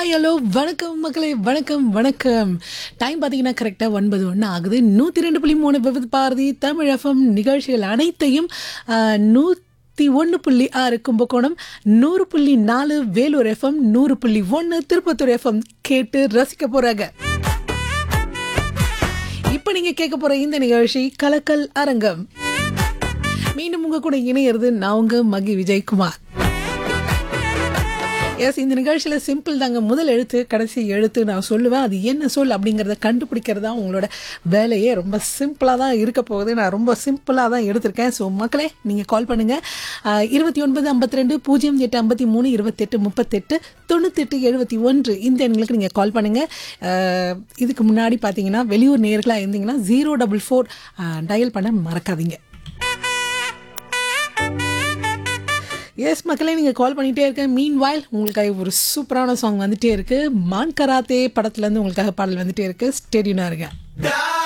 hi hello வணக்கம் மக்களே வணக்கம் வணக்கம் டைம் பார்த்தீங்கன்னா கரெக்டாக ஒன்பது ஒன்று ஆகுது நூற்றி ரெண்டு புள்ளி மூணு விபத்து பாரதி தமிழ் எஃப்எம் நிகழ்ச்சிகள் அனைத்தையும் நூற்றி ஒன்று புள்ளி ஆறு கும்பகோணம் நூறு புள்ளி நாலு வேலூர் எஃப்எம் நூறு புள்ளி ஒன்று திருப்பத்தூர் எஃப்எம் கேட்டு ரசிக்க போகிறாங்க இப்போ நீங்கள் கேட்க போகிற இந்த நிகழ்ச்சி கலக்கல் அரங்கம் மீண்டும் உங்க கூட இணையிறது நான் உங்க மகி விஜயகுமார் எஸ் இந்த நிகழ்ச்சியில் சிம்பிள் தாங்க முதல் எழுத்து கடைசி எழுத்து நான் சொல்லுவேன் அது என்ன சொல் அப்படிங்கிறத கண்டுபிடிக்கிறது தான் உங்களோட வேலையே ரொம்ப சிம்பிளாக தான் இருக்க போகுது நான் ரொம்ப சிம்பிளாக தான் எடுத்திருக்கேன் ஸோ மக்களே நீங்கள் கால் பண்ணுங்கள் இருபத்தி ஒன்பது ஐம்பத்தி ரெண்டு பூஜ்ஜியம் எட்டு ஐம்பத்தி மூணு இருபத்தெட்டு முப்பத்தெட்டு தொண்ணூத்தெட்டு எழுபத்தி ஒன்று இந்த எண்களுக்கு நீங்கள் கால் பண்ணுங்கள் இதுக்கு முன்னாடி பார்த்தீங்கன்னா வெளியூர் நேர்களாக இருந்தீங்கன்னா ஜீரோ டபுள் ஃபோர் டயல் பண்ண மறக்காதீங்க எஸ் மக்களே நீங்கள் கால் பண்ணிகிட்டே இருக்க மீன் வாயில் உங்களுக்காக ஒரு சூப்பரான சாங் வந்துட்டே இருக்கு மான் கராத்தே படத்துலேருந்து உங்களுக்காக பாடல் வந்துட்டே இருக்கு ஸ்டேடியூனாக இருங்க